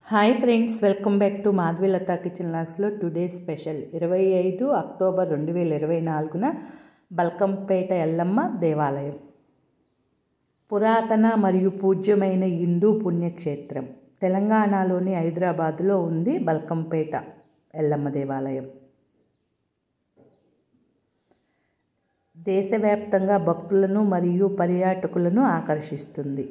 hi friends welcome back to Madhavi Latha kitchen లాగ్స్లో today special ఇరవై ఐదు అక్టోబర్ రెండు వేల ఇరవై నాలుగున బల్కంపేట ఎల్లమ్మ దేవాలయం పురాతన మరియు పూజ్యమైన హిందూ పుణ్యక్షేత్రం తెలంగాణలోని హైదరాబాద్లో ఉంది బల్కంపేట ఎల్లమ్మ దేవాలయం దేశవ్యాప్తంగా భక్తులను మరియు పర్యాటకులను ఆకర్షిస్తుంది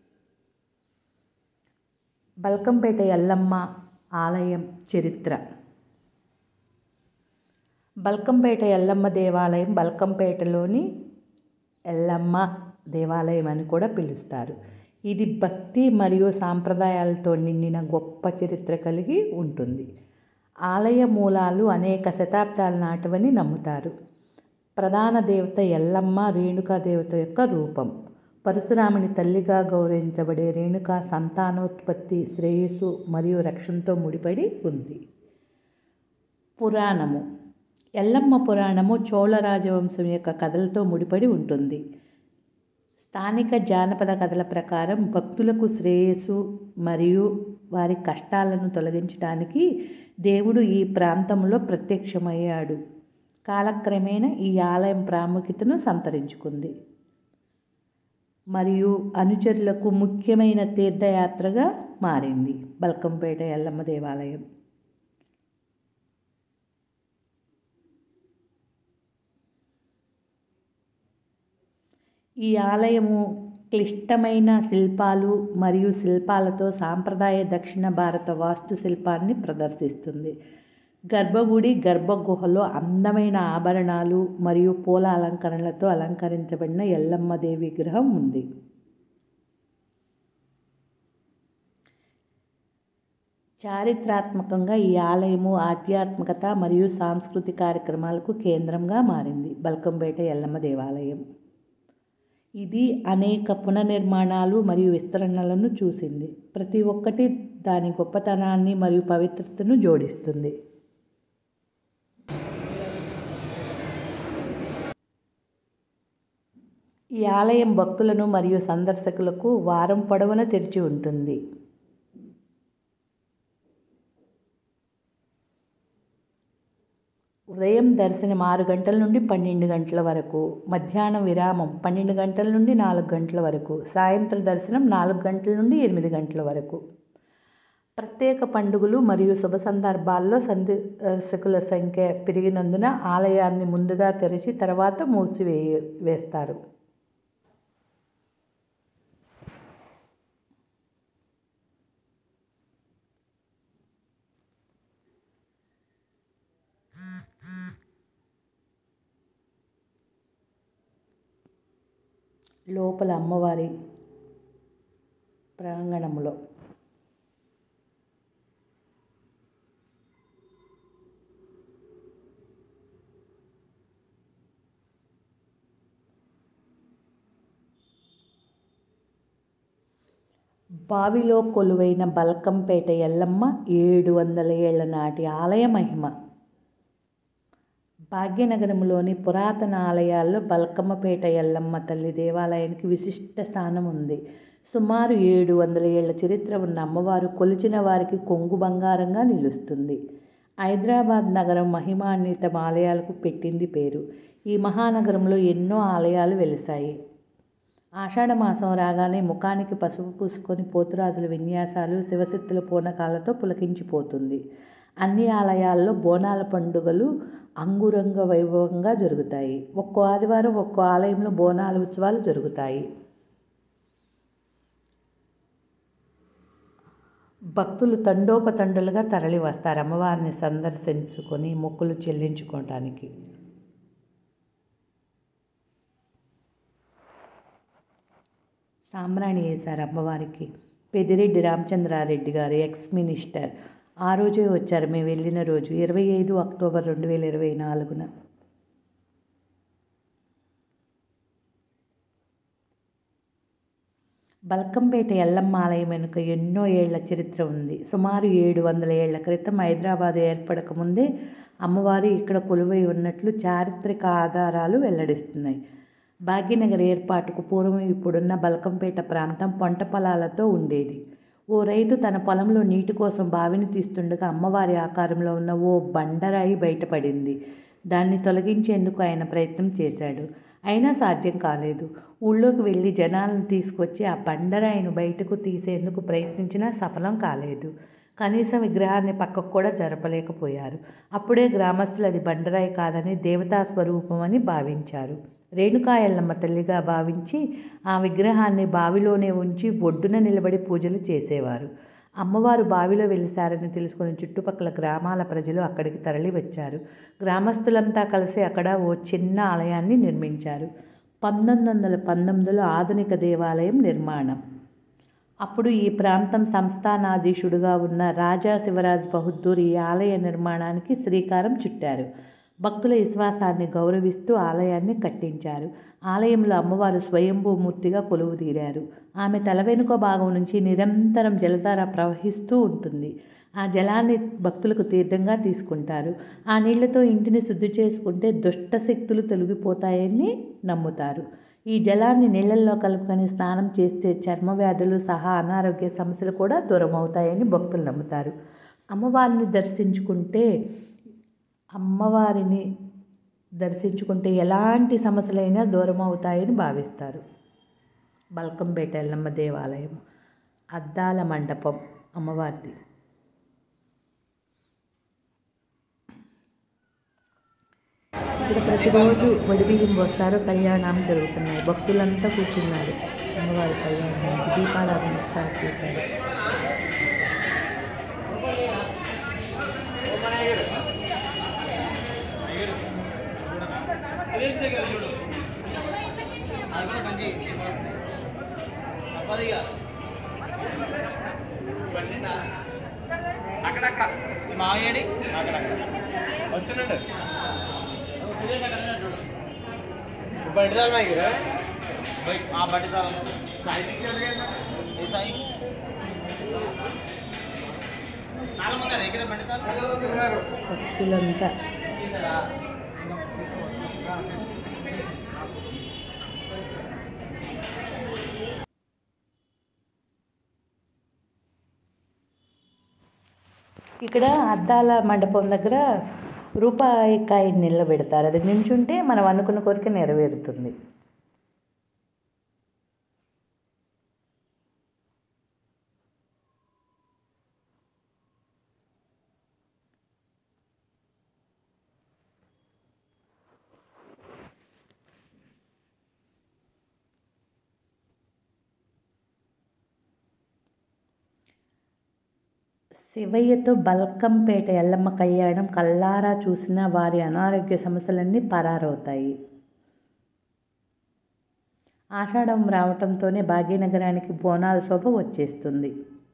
బల్కంపేట ఎల్లమ్మ ఆలయం చరిత్ర బల్కంపేట ఎల్లమ్మ దేవాలయం బల్కంపేటలోని ఎల్లమ్మ దేవాలయం అని కూడా పిలుస్తారు ఇది భక్తి మరియు సాంప్రదాయాలతో నిండిన గొప్ప చరిత్ర కలిగి ఉంటుంది ఆలయ మూలాలు అనేక శతాబ్దాల నాటివని నమ్ముతారు ప్రధాన దేవత ఎల్లమ్మ రేణుకా దేవత యొక్క రూపం పరశురాముని తల్లిగా గౌరవించబడే రేణుక సంతానోత్పత్తి శ్రేయస్సు మరియు రక్షణతో ముడిపడి ఉంది పురాణము ఎల్లమ్మ పురాణము చోళ రాజవంశం యొక్క కథలతో ముడిపడి ఉంటుంది స్థానిక జానపద కథల ప్రకారం భక్తులకు శ్రేయస్సు మరియు వారి కష్టాలను తొలగించడానికి దేవుడు ఈ ప్రాంతంలో ప్రత్యక్షమయ్యాడు కాలక్రమేణా ఈ ఆలయం ప్రాముఖ్యతను సంతరించుకుంది మరియు అనుచరులకు ముఖ్యమైన తీర్థయాత్రగా మారింది బల్కంపేట ఎల్లమ్మ దేవాలయం ఈ ఆలయము క్లిష్టమైన శిల్పాలు మరియు శిల్పాలతో సాంప్రదాయ దక్షిణ భారత వాస్తు శిల్పాన్ని ప్రదర్శిస్తుంది గర్భగుడి గర్భగుహలో అందమైన ఆభరణాలు మరియు పూల అలంకరణలతో అలంకరించబడిన ఎల్లమ్మ దేవి విగ్రహం ఉంది చారిత్రాత్మకంగా ఈ ఆలయము ఆధ్యాత్మికత మరియు సాంస్కృతిక కార్యక్రమాలకు కేంద్రంగా మారింది బల్కంపేట ఎల్లమ్మ దేవాలయం ఇది అనేక పునర్నిర్మాణాలు మరియు విస్తరణలను చూసింది ప్రతి ఒక్కటి దాని గొప్పతనాన్ని మరియు పవిత్రతను జోడిస్తుంది ఈ ఆలయం భక్తులను మరియు సందర్శకులకు వారం పొడవున తెరిచి ఉంటుంది ఉదయం దర్శనం ఆరు గంటల నుండి పన్నెండు గంటల వరకు మధ్యాహ్నం విరామం పన్నెండు గంటల నుండి నాలుగు గంటల వరకు సాయంత్రం దర్శనం నాలుగు గంటల నుండి ఎనిమిది గంటల వరకు ప్రత్యేక పండుగలు మరియు శుభ సందర్భాల్లో సందర్శకుల సంఖ్య పెరిగినందున ఆలయాన్ని ముందుగా తెరిచి తర్వాత మూసివే వేస్తారు లోపల అమ్మవారి ప్రాంగణంలో బావిలో కొలువైన బల్కంపేట ఎల్లమ్మ ఏడు వందల ఏళ్ల నాటి ఆలయ మహిమ భాగ్యనగరంలోని పురాతన ఆలయాల్లో బల్కమ్మపేట ఎల్లమ్మ తల్లి దేవాలయానికి విశిష్ట స్థానం ఉంది సుమారు ఏడు వందల ఏళ్ల చరిత్ర ఉన్న అమ్మవారు కొలిచిన వారికి కొంగు బంగారంగా నిలుస్తుంది హైదరాబాద్ నగరం మహిమాన్విత ఆలయాలకు పెట్టింది పేరు ఈ మహానగరంలో ఎన్నో ఆలయాలు వెలిశాయి ఆషాఢ మాసం రాగానే ముఖానికి పసుపు పూసుకొని పోతురాజుల విన్యాసాలు శివశక్తుల పూనకాలతో పులకించిపోతుంది అన్ని ఆలయాల్లో బోనాల పండుగలు అంగురంగ వైభవంగా జరుగుతాయి ఒక్కో ఆదివారం ఒక్కో ఆలయంలో బోనాల ఉత్సవాలు జరుగుతాయి భక్తులు తండోపతండులుగా తరలి వస్తారు అమ్మవారిని సందర్శించుకొని మొక్కులు చెల్లించుకోవటానికి సాంబ్రాణి వేశారు అమ్మవారికి పెదిరెడ్డి రామచంద్రారెడ్డి గారు ఎక్స్ మినిస్టర్ ఆ రోజే వచ్చారు మేము వెళ్ళిన రోజు ఇరవై ఐదు అక్టోబర్ రెండు వేల ఇరవై నాలుగున బల్కంపేట ఎల్లమ్మ ఆలయం వెనుక ఎన్నో ఏళ్ల చరిత్ర ఉంది సుమారు ఏడు వందల ఏళ్ల క్రితం హైదరాబాద్ ఏర్పడక ముందే అమ్మవారు ఇక్కడ కొలువై ఉన్నట్లు చారిత్రక ఆధారాలు వెల్లడిస్తున్నాయి భాగ్యనగర్ ఏర్పాటుకు పూర్వం ఇప్పుడున్న బల్కంపేట ప్రాంతం పంట పొలాలతో ఉండేది ఓ రైతు తన పొలంలో నీటి కోసం బావిని తీస్తుండగా అమ్మవారి ఆకారంలో ఉన్న ఓ బండరాయి బయటపడింది దాన్ని తొలగించేందుకు ఆయన ప్రయత్నం చేశాడు అయినా సాధ్యం కాలేదు ఊళ్ళోకి వెళ్ళి జనాలను తీసుకొచ్చి ఆ బండరాయిని బయటకు తీసేందుకు ప్రయత్నించినా సఫలం కాలేదు కనీసం విగ్రహాన్ని పక్కకు కూడా జరపలేకపోయారు అప్పుడే గ్రామస్తులు అది బండరాయి కాదని దేవతా స్వరూపం అని భావించారు రేణుకా ఎల్లమ్మ తల్లిగా భావించి ఆ విగ్రహాన్ని బావిలోనే ఉంచి ఒడ్డున నిలబడి పూజలు చేసేవారు అమ్మవారు బావిలో వెలిసారని తెలుసుకుని చుట్టుపక్కల గ్రామాల ప్రజలు అక్కడికి తరలి వచ్చారు గ్రామస్తులంతా కలిసి అక్కడ ఓ చిన్న ఆలయాన్ని నిర్మించారు పంతొమ్మిది వందల పంతొమ్మిదిలో ఆధునిక దేవాలయం నిర్మాణం అప్పుడు ఈ ప్రాంతం సంస్థానాధీశుడుగా ఉన్న రాజా శివరాజ్ బహదూర్ ఈ ఆలయ నిర్మాణానికి శ్రీకారం చుట్టారు భక్తుల విశ్వాసాన్ని గౌరవిస్తూ ఆలయాన్ని కట్టించారు ఆలయంలో అమ్మవారు స్వయంభూమూర్తిగా కొలువు తీరారు ఆమె తల వెనుక భాగం నుంచి నిరంతరం జలధార ప్రవహిస్తూ ఉంటుంది ఆ జలాన్ని భక్తులకు తీర్థంగా తీసుకుంటారు ఆ నీళ్లతో ఇంటిని శుద్ధి చేసుకుంటే దుష్ట శక్తులు తొలగిపోతాయని నమ్ముతారు ఈ జలాన్ని నీళ్ళల్లో కలుపుకొని స్నానం చేస్తే చర్మ వ్యాధులు సహా అనారోగ్య సమస్యలు కూడా దూరం అవుతాయని భక్తులు నమ్ముతారు అమ్మవారిని దర్శించుకుంటే అమ్మవారిని దర్శించుకుంటే ఎలాంటి సమస్యలైనా దూరం అవుతాయని భావిస్తారు బల్కంపేట ఎల్లమ్మ దేవాలయం అద్దాల మండపం అమ్మవారిది ఇక్కడ ప్రతిరోజు వడిబియ్యం వస్తారు కళ్యాణం జరుగుతున్నాయి భక్తులంతా కూర్చున్నారు అమ్మవారి కళ్యాణానికి దీపారాధన స్టార్ట్ చేశారు అక్కడక్కడ మావేడి అక్కడక్కడ వస్తున్నాడు బండి తాను దగ్గర ఆ బండి తాను సాయి తీసుకెళ్ళి ఏ సాయి చాలా మంది దగ్గర బండి తాను భక్తులంతా ఇక్కడ అద్దాల మండపం దగ్గర రూపాయి కాయని నిలబెడతారు అది నించుంటే మనం అనుకున్న కోరిక నెరవేరుతుంది శివయ్యతో బల్కంపేట ఎల్లమ్మ కళ్యాణం కల్లారా చూసిన వారి అనారోగ్య సమస్యలన్నీ పరారవుతాయి ఆషాఢం రావటంతోనే భాగ్యనగరానికి బోనాల శోభ వచ్చేస్తుంది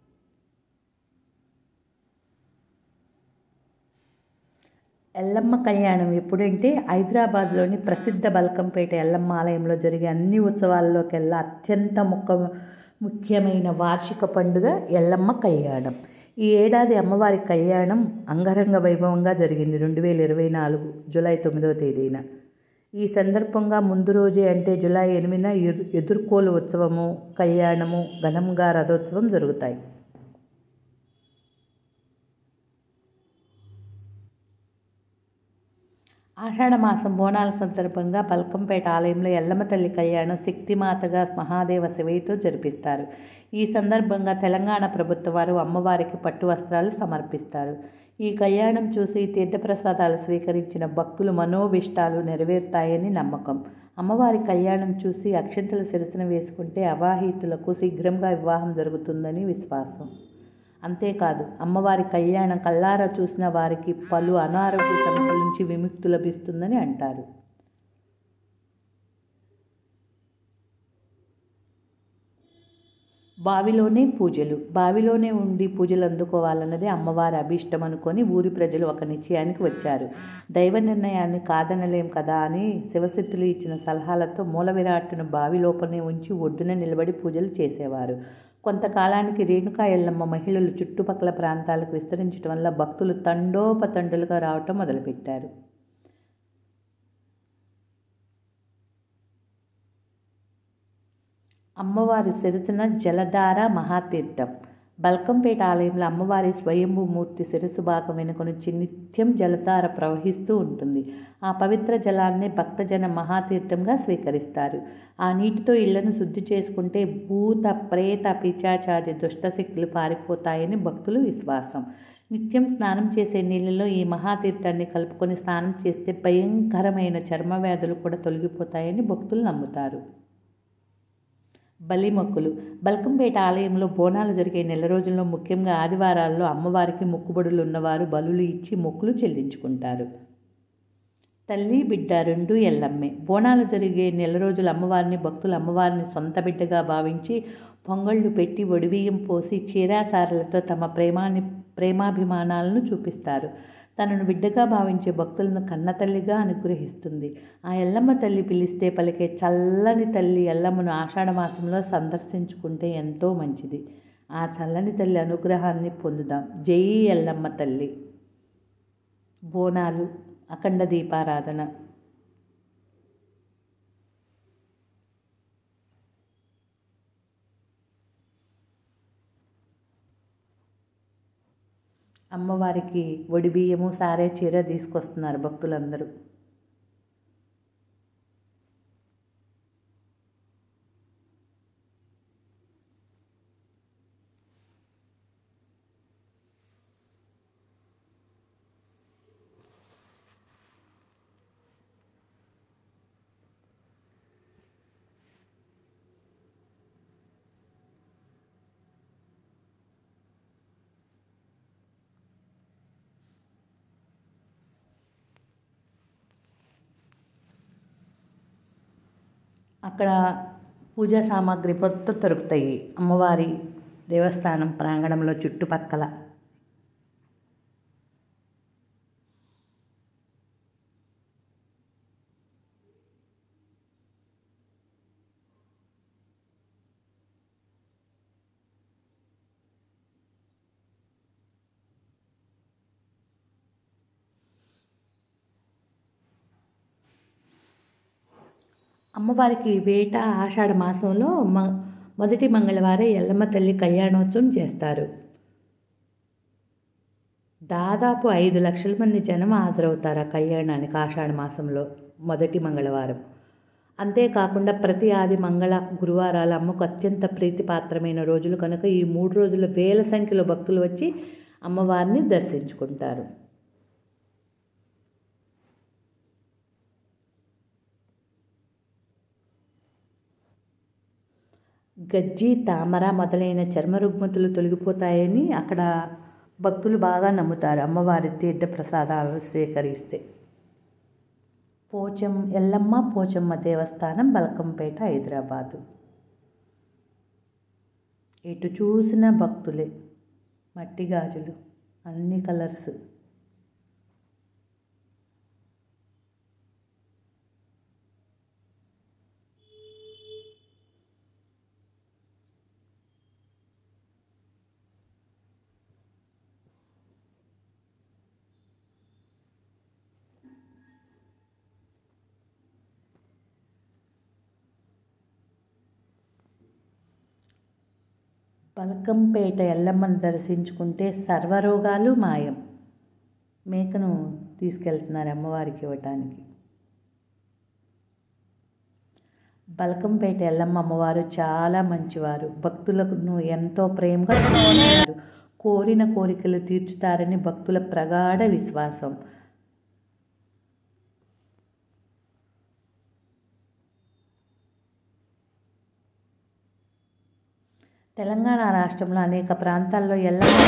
ఎల్లమ్మ కళ్యాణం ఎప్పుడంటే హైదరాబాద్లోని ప్రసిద్ధ బల్కంపేట ఎల్లమ్మ ఆలయంలో జరిగే అన్ని ఉత్సవాల్లోకెల్లా అత్యంత ముఖ్య ముఖ్యమైన వార్షిక పండుగ ఎల్లమ్మ కళ్యాణం ఈ ఏడాది అమ్మవారి కళ్యాణం అంగరంగ వైభవంగా జరిగింది రెండు వేల ఇరవై నాలుగు జూలై తొమ్మిదవ తేదీన ఈ సందర్భంగా ముందు రోజే అంటే జూలై ఎనిమిదిన ఎదు- ఎదుర్కోలు ఉత్సవము కళ్యాణము ఘనంగా రథోత్సవం జరుగుతాయి ఆషాఢ మాసం బోనాల సందర్భంగా బల్కంపేట ఆలయంలో ఎల్లమ్మ తల్లి కళ్యాణం శక్తిమాతగా మహాదేవ శివయ్యతో జరిపిస్తారు ఈ సందర్భంగా తెలంగాణ ప్రభుత్వ వారు అమ్మవారికి పట్టు వస్త్రాలు సమర్పిస్తారు ఈ కళ్యాణం చూసి తీర్థప్రసాదాలు స్వీకరించిన భక్తులు మనోభిష్టాలు నెరవేరుతాయని నమ్మకం అమ్మవారి కళ్యాణం చూసి అక్షంతలు శిరసన వేసుకుంటే అవాహితులకు శీఘ్రంగా వివాహం జరుగుతుందని విశ్వాసం అంతేకాదు అమ్మవారి కళ్యాణం కల్లారా చూసిన వారికి పలు అనారోగ్య సమస్యల నుంచి విముక్తి లభిస్తుందని అంటారు బావిలోనే పూజలు బావిలోనే ఉండి పూజలు అందుకోవాలన్నది అమ్మవారి అభీష్టం అనుకొని ఊరి ప్రజలు ఒక నిశ్చయానికి వచ్చారు దైవ నిర్ణయాన్ని కాదనలేం కదా అని శివశక్తులు ఇచ్చిన సలహాలతో మూల విరాట్టును బావి లోపలనే ఉంచి ఒడ్డున నిలబడి పూజలు చేసేవారు కొంతకాలానికి రేణుకా ఎల్లమ్మ మహిళలు చుట్టుపక్కల ప్రాంతాలకు విస్తరించడం వల్ల భక్తులు తండోపతండులుగా రావటం మొదలుపెట్టారు అమ్మవారి సిరిసిన జలధార మహాతీర్థం బల్కంపేట ఆలయంలో అమ్మవారి స్వయంభూ మూర్తి శిరస్సు భాగం వెనుక నుంచి నిత్యం జలసార ప్రవహిస్తూ ఉంటుంది ఆ పవిత్ర జలాన్ని భక్తజన మహాతీర్థంగా స్వీకరిస్తారు ఆ నీటితో ఇళ్లను శుద్ధి చేసుకుంటే భూత ప్రేత పిచాచాది దుష్టశక్తులు పారిపోతాయని భక్తుల విశ్వాసం నిత్యం స్నానం చేసే నీళ్ళలో ఈ మహాతీర్థాన్ని కలుపుకొని స్నానం చేస్తే భయంకరమైన చర్మ వ్యాధులు కూడా తొలగిపోతాయని భక్తులు నమ్ముతారు బలిమొక్కులు బల్కంపేట ఆలయంలో బోనాలు జరిగే నెల రోజుల్లో ముఖ్యంగా ఆదివారాల్లో అమ్మవారికి మొక్కుబడులు ఉన్నవారు బలులు ఇచ్చి మొక్కులు చెల్లించుకుంటారు తల్లి బిడ్డ రెండు ఎల్లమ్మే బోనాలు జరిగే నెల రోజులు అమ్మవారిని భక్తులు అమ్మవారిని సొంత బిడ్డగా భావించి పొంగళ్ళు పెట్టి ఒడిబియ్యం పోసి చీరాసారలతో తమ ప్రేమాన్ని ప్రేమాభిమానాలను చూపిస్తారు తనను బిడ్డగా భావించే భక్తులను కన్నతల్లిగా అనుగ్రహిస్తుంది ఆ ఎల్లమ్మ తల్లి పిలిస్తే పలికే చల్లని తల్లి ఎల్లమ్మను ఆషాఢ మాసంలో సందర్శించుకుంటే ఎంతో మంచిది ఆ చల్లని తల్లి అనుగ్రహాన్ని పొందుదాం జై ఎల్లమ్మ తల్లి బోనాలు అఖండ దీపారాధన అమ్మవారికి ఒడి బియ్యము సారే చీర తీసుకొస్తున్నారు భక్తులందరూ అక్కడ పూజా సామాగ్రి మొత్తం దొరుకుతాయి అమ్మవారి దేవస్థానం ప్రాంగణంలో చుట్టుపక్కల అమ్మవారికి వేట ఆషాఢ మాసంలో మ మొదటి మంగళవారం ఎల్లమ్మ తల్లి కళ్యాణోత్సవం చేస్తారు దాదాపు ఐదు లక్షల మంది జనం హాజరవుతారు ఆ కళ్యాణానికి ఆషాఢ మాసంలో మొదటి మంగళవారం అంతేకాకుండా ప్రతి ఆది మంగళ గురువారాలు అమ్మకు అత్యంత ప్రీతిపాత్రమైన రోజులు కనుక ఈ మూడు రోజులు వేల సంఖ్యలో భక్తులు వచ్చి అమ్మవారిని దర్శించుకుంటారు గజ్జి తామర మొదలైన చర్మ రుగ్మతులు తొలగిపోతాయని అక్కడ భక్తులు బాగా నమ్ముతారు అమ్మవారి తీర్థ ప్రసాదాలు స్వీకరిస్తే పోచం ఎల్లమ్మ పోచమ్మ దేవస్థానం బలకంపేట హైదరాబాదు ఎటు చూసిన భక్తులే మట్టి గాజులు అన్ని కలర్స్ పలకంపేట ఎల్లమ్మను దర్శించుకుంటే సర్వరోగాలు మాయం మేకను తీసుకెళ్తున్నారు అమ్మవారికి ఇవ్వటానికి బలకంపేట ఎల్లమ్మ అమ్మవారు చాలా మంచివారు భక్తులను ఎంతో ప్రేమగా చూసుకుంటారు కోరిన కోరికలు తీర్చుతారని భక్తుల ప్రగాఢ విశ్వాసం తెలంగాణ రాష్ట్రంలో అనేక ప్రాంతాల్లో ఎల్లమ్మ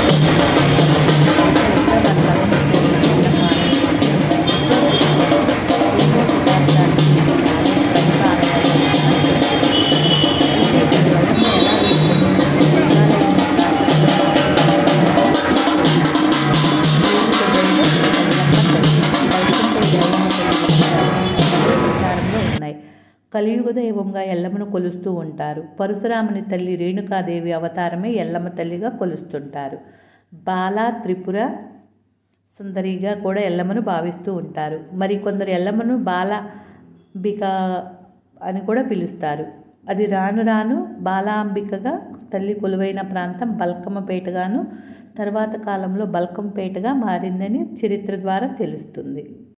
ప్రచారంలో ఉన్నాయి కలియుగ దైవంగా ఎల్లమ్మను కొలుస్తూ ఉంటారు పరశురాముని తల్లి రేణుకాదేవి అవతారమే ఎల్లమ్మ తల్లిగా కొలుస్తుంటారు బాలా త్రిపుర సుందరిగా కూడా ఎల్లమ్మను భావిస్తూ ఉంటారు మరి కొందరు ఎల్లమ్మను బాల బిక అని కూడా పిలుస్తారు అది రాను రాను బాలాంబికగా తల్లి కొలువైన ప్రాంతం బల్కమ్మపేటగాను తర్వాత కాలంలో బల్కంపేటగా మారిందని చరిత్ర ద్వారా తెలుస్తుంది